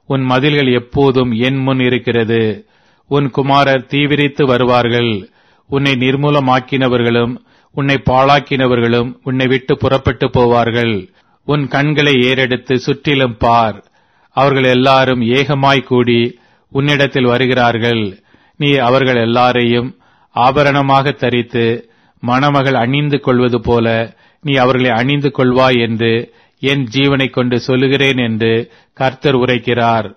உன் மதில்கள் எப்போதும் என் முன் இருக்கிறது உன் குமாரர் தீவிரித்து வருவார்கள் உன்னை நிர்மூலமாக்கினவர்களும் உன்னை பாழாக்கினவர்களும் உன்னை விட்டு புறப்பட்டு போவார்கள் உன் கண்களை ஏறெடுத்து சுற்றிலும் பார் அவர்கள் எல்லாரும் ஏகமாய் கூடி உன்னிடத்தில் வருகிறார்கள் நீ அவர்கள் எல்லாரையும் ஆபரணமாக தரித்து மணமகள் அணிந்து கொள்வது போல நீ அவர்களை அணிந்து கொள்வாய் என்று என் ஜீவனை கொண்டு சொல்லுகிறேன் என்று கர்த்தர் உரைக்கிறார்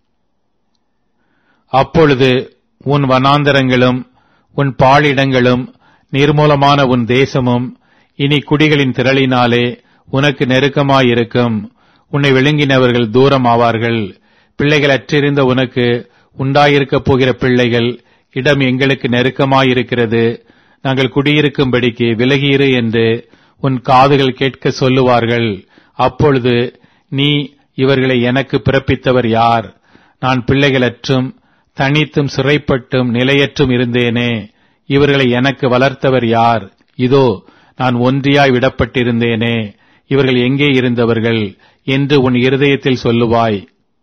அப்பொழுது உன் வனாந்தரங்களும் உன் பாழிடங்களும் நிர்மூலமான உன் தேசமும் இனி குடிகளின் திரளினாலே உனக்கு நெருக்கமாயிருக்கும் உன்னை விழுங்கினவர்கள் தூரம் ஆவார்கள் பிள்ளைகள் அற்றிருந்த உனக்கு உண்டாயிருக்கப் போகிற பிள்ளைகள் இடம் எங்களுக்கு நெருக்கமாயிருக்கிறது நாங்கள் குடியிருக்கும்படிக்கு விலகியிரு என்று உன் காதுகள் கேட்க சொல்லுவார்கள் அப்பொழுது நீ இவர்களை எனக்கு பிறப்பித்தவர் யார் நான் பிள்ளைகளற்றும் தனித்தும் சிறைப்பட்டும் நிலையற்றும் இருந்தேனே இவர்களை எனக்கு வளர்த்தவர் யார் இதோ நான் ஒன்றியாய் விடப்பட்டிருந்தேனே இவர்கள் எங்கே இருந்தவர்கள் என்று உன் இருதயத்தில் சொல்லுவாய்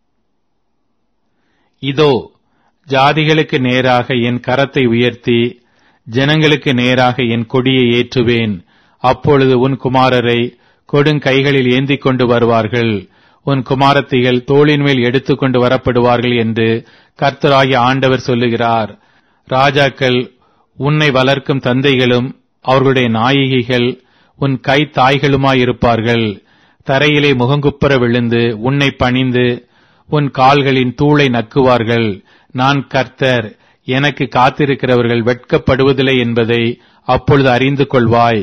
இதோ ஜாதிகளுக்கு நேராக என் கரத்தை உயர்த்தி ஜனங்களுக்கு நேராக என் கொடியை ஏற்றுவேன் அப்பொழுது உன் குமாரரை கொடுங்கைகளில் ஏந்திக் கொண்டு வருவார்கள் உன் குமாரத்திகள் தோளின் மேல் எடுத்துக்கொண்டு வரப்படுவார்கள் என்று கர்த்தராகிய ஆண்டவர் சொல்லுகிறார் ராஜாக்கள் உன்னை வளர்க்கும் தந்தைகளும் அவர்களுடைய நாயகிகள் உன் கை தாய்களுமாயிருப்பார்கள் தரையிலே முகங்குப்புற விழுந்து உன்னை பணிந்து உன் கால்களின் தூளை நக்குவார்கள் நான் கர்த்தர் எனக்கு காத்திருக்கிறவர்கள் வெட்கப்படுவதில்லை என்பதை அப்பொழுது அறிந்து கொள்வாய்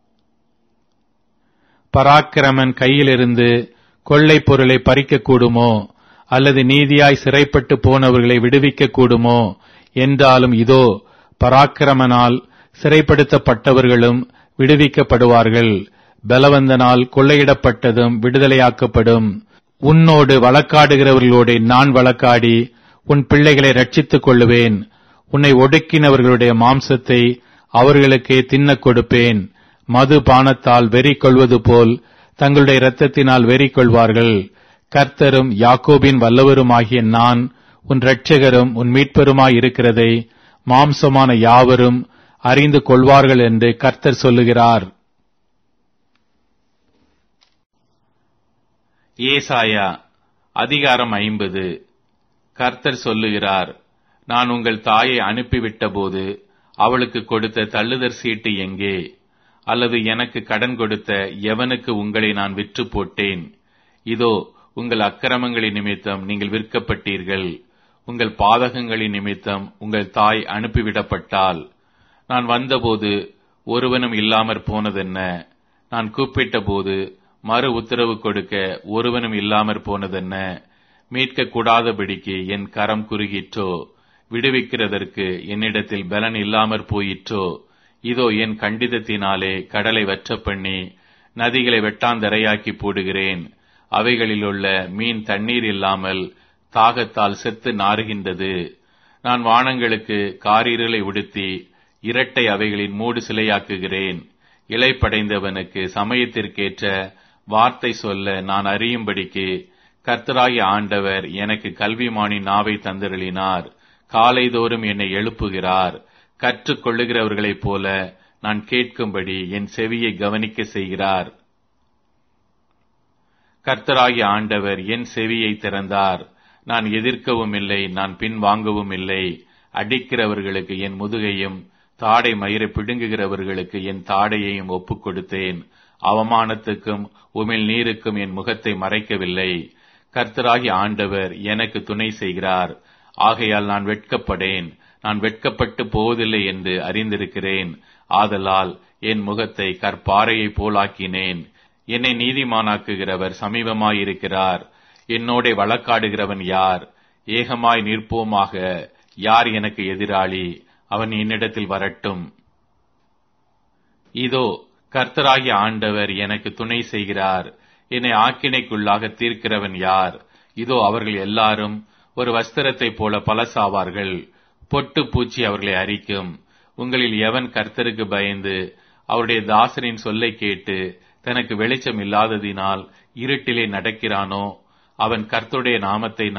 பராக்கிரமன் கையிலிருந்து கொள்ளை பொருளை பறிக்க கூடுமோ அல்லது நீதியாய் சிறைப்பட்டு போனவர்களை விடுவிக்க கூடுமோ என்றாலும் இதோ பராக்கிரமனால் சிறைப்படுத்தப்பட்டவர்களும் விடுவிக்கப்படுவார்கள் பலவந்தனால் கொள்ளையிடப்பட்டதும் விடுதலையாக்கப்படும் உன்னோடு வழக்காடுகிறவர்களோடு நான் வழக்காடி உன் பிள்ளைகளை ரட்சித்துக் கொள்ளுவேன் உன்னை ஒடுக்கினவர்களுடைய மாம்சத்தை அவர்களுக்கு தின்னக் கொடுப்பேன் மது பானத்தால் வெறி கொள்வது போல் தங்களுடைய இரத்தத்தினால் வெறி கொள்வார்கள் கர்த்தரும் யாக்கோபின் வல்லவருமாகிய நான் உன் இரட்சகரும் உன் மீட்பருமாய் இருக்கிறதை மாம்சமான யாவரும் அறிந்து கொள்வார்கள் என்று கர்த்தர் சொல்லுகிறார் ஏசாயா அதிகாரம் ஐம்பது கர்த்தர் சொல்லுகிறார் நான் உங்கள் தாயை அனுப்பிவிட்டபோது அவளுக்கு கொடுத்த தள்ளுதற் சீட்டு எங்கே அல்லது எனக்கு கடன் கொடுத்த எவனுக்கு உங்களை நான் விற்று போட்டேன் இதோ உங்கள் அக்கிரமங்களின் நிமித்தம் நீங்கள் விற்கப்பட்டீர்கள் உங்கள் பாதகங்களின் நிமித்தம் உங்கள் தாய் அனுப்பிவிடப்பட்டால் நான் வந்தபோது ஒருவனும் இல்லாமற் போனதென்ன நான் கூப்பிட்டபோது மறு உத்தரவு கொடுக்க ஒருவனும் இல்லாமற் போனதென்ன மீட்க கூடாதபடிக்கு என் கரம் குறுகிற்றோ விடுவிக்கிறதற்கு என்னிடத்தில் பலன் இல்லாமற் போயிற்றோ இதோ என் கண்டிதத்தினாலே கடலை வற்ற பண்ணி நதிகளை வெட்டாந்தரையாக்கி போடுகிறேன் அவைகளிலுள்ள மீன் தண்ணீர் இல்லாமல் தாகத்தால் செத்து நாறுகின்றது நான் வானங்களுக்கு காரீரலை உடுத்தி இரட்டை அவைகளின் மூடு சிலையாக்குகிறேன் இலைப்படைந்தவனுக்கு சமயத்திற்கேற்ற வார்த்தை சொல்ல நான் அறியும்படிக்கு கர்த்தராகிய ஆண்டவர் எனக்கு கல்விமானி நாவை தந்திரளினார் காலைதோறும் என்னை எழுப்புகிறார் கற்றுக் கொள்ளுகிறவர்களைப் போல நான் கேட்கும்படி என் செவியை கவனிக்க செய்கிறார் கர்த்தராகிய ஆண்டவர் என் செவியை திறந்தார் நான் எதிர்க்கவும் இல்லை நான் பின் வாங்கவும் இல்லை அடிக்கிறவர்களுக்கு என் முதுகையும் தாடை மயிரை பிடுங்குகிறவர்களுக்கு என் தாடையையும் ஒப்புக் கொடுத்தேன் அவமானத்துக்கும் உமிழ் நீருக்கும் என் முகத்தை மறைக்கவில்லை கர்த்தராகி ஆண்டவர் எனக்கு துணை செய்கிறார் ஆகையால் நான் வெட்கப்படேன் நான் வெட்கப்பட்டு போவதில்லை என்று அறிந்திருக்கிறேன் ஆதலால் என் முகத்தை கற்பாறையைப் போலாக்கினேன் என்னை நீதிமானாக்குகிறவர் சமீபமாயிருக்கிறார் என்னோட வழக்காடுகிறவன் யார் ஏகமாய் நிற்போமாக யார் எனக்கு எதிராளி அவன் என்னிடத்தில் வரட்டும் இதோ கர்த்தராகிய ஆண்டவர் எனக்கு துணை செய்கிறார் என்னை ஆக்கினைக்குள்ளாக தீர்க்கிறவன் யார் இதோ அவர்கள் எல்லாரும் ஒரு வஸ்திரத்தைப் போல பலசாவார்கள் பொட்டு பூச்சி அவர்களை அரிக்கும் உங்களில் எவன் கர்த்தருக்கு பயந்து அவருடைய தாசரின் சொல்லை கேட்டு தனக்கு வெளிச்சம் இல்லாததினால் இருட்டிலே நடக்கிறானோ அவன் கர்த்தருடைய நாமத்தை